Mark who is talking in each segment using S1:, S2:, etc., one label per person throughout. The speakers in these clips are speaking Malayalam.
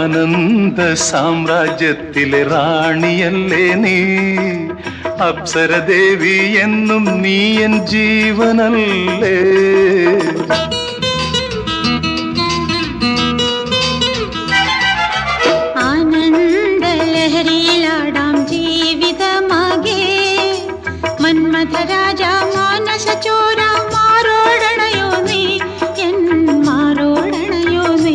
S1: ആനന്ദ സാമ്രാജ്യത്തിലെ റാണിയല്ലേ നീ അപ്സരദേവി എന്നും നീ എൻ ജീവനല്ലേ
S2: ആനന്ദലഹരിയിലാടാം ജീവിതമാകെ മന്മഥരാജ മാനസ ചോര മാറോടണയോ നീ എൻ മാറോടണയോ നീ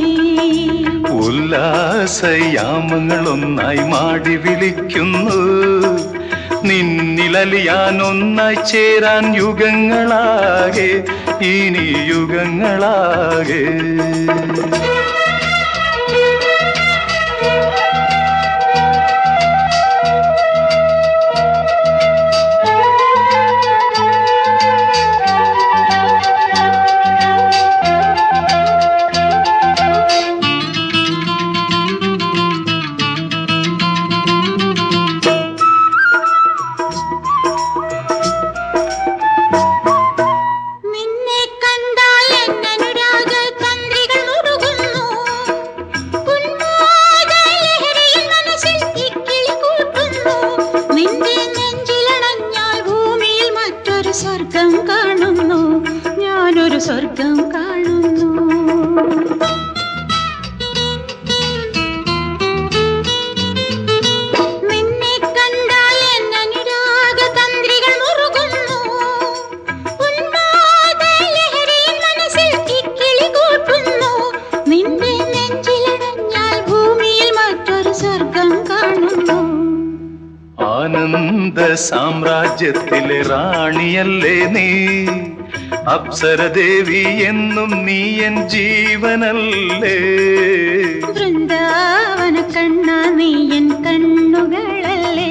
S1: ഉല്ലാസയാമങ്ങളൊന്നായി മാടി വിളിക്കുന്നു നിന്നിലലിയാൻ ഒന്നായി ചേരാൻ യുഗങ്ങളാകെ ഇനി യുഗങ്ങളാകെ
S2: നിന്നെ കണ്ടാൽ എന്നനുരാഗ തന്ത്രികൾ മുറുകുന്നു ഉന്മാദലഹരിയിൽ മനസ്സിൽ ഇക്കിളി കൂട്ടുന്നു നിന്റെ നെഞ്ചിലണഞ്ഞാൽ ഭൂമിയിൽ മറ്റൊരു സ്വർഗം കാണുന്നു ഞാനൊരു സ്വർഗം കാണുന്നു നിന്നെ കണ്ടാൽ എന്നനുരാഗ തന്ത്രികൾ മുറുകുന്നു ഉന്മാദലഹരിയിൽ മനസ്സിൽ ഇക്കിളി കൂട്ടുന്നു നിന്റെ നെഞ്ചിലടഞ്ഞാൽ ഭൂമിയിൽ മറ്റൊരു സ്വർഗം കാണുന്നു
S1: ആനന്ദ സാമ്രാജ്യത്തിലെ റാണിയല്ലേ നീ അപ്സരദേവി എന്നും നീ എൻ ജീവനല്ലേ
S2: വൃന്ദാവന കണ്ണ നീ എൻ കണ്ണുകളല്ലേ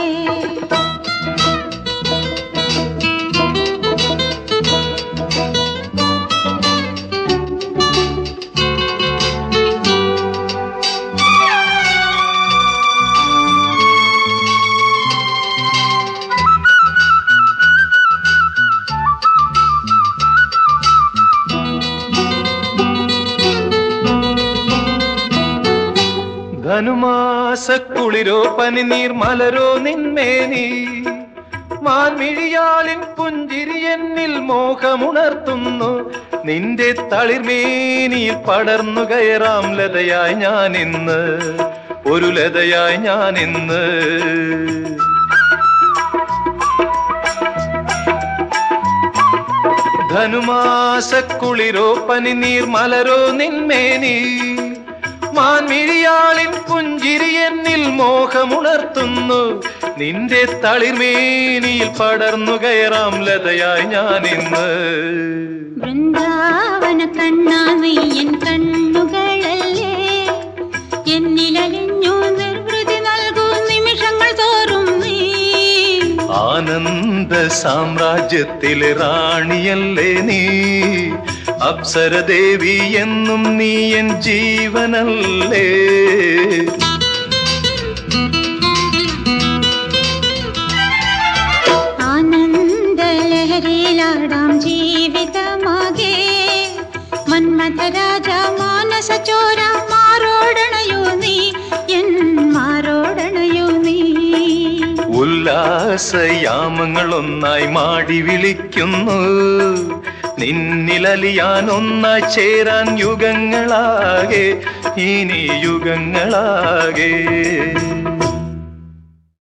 S1: ധനുമാസക്കുളിരോ പനിനീർ മലരോ നിന്മേനി മാൻമിഴിയാലിൻ പുഞ്ചിരി എന്നിൽ മോഹമുണർത്തുന്നു നിന്റെ തളിർമേനിയിൽ പടർന്നു കയറാം ലതയായി ഞാൻ ഇന്ന് ഒരു ലതയായി ഞാൻ ഇന്ന് ധനുമാസക്കുളിരോ പനിനീർ മലരോ നിന്മേനി മാൻമിഴിയാളിൻ പുഞ്ചിരി എന്നിൽ മോഹമുണർത്തുന്നു നിന്റെ തളിർമേനിയിൽ പടർന്നു കയറാം ലതയായി ഞാൻ ഇന്ന്
S2: വൃന്ദാവന കണ്ണ നീ എൻ കണ്ണുകളല്ലേ എന്നിലലിഞ്ഞു നിർവൃതി നൽകൂ നിമിഷങ്ങൾ തോറും നീ
S1: ആനന്ദ സാമ്രാജ്യത്തിലെ റാണിയല്ലേ നീ അപ്സരദേവി എന്നും നീ എൻ ജീവനല്ലേ
S2: ആനന്ദലഹരിയിലാടാം ജീവിതമാകെ മന്മഥരാജ മാനസ ചോര മാറോടണയോ നീ എൻ മാറോടണയോ നീ
S1: ഉല്ലാസയാമങ്ങളൊന്നായി മാടി വിളിക്കുന്നു നിന്നിലലിയാൻ ഒന്നായി ചേരാൻ യുഗങ്ങളാകെ ഇനി യുഗങ്ങളാകെ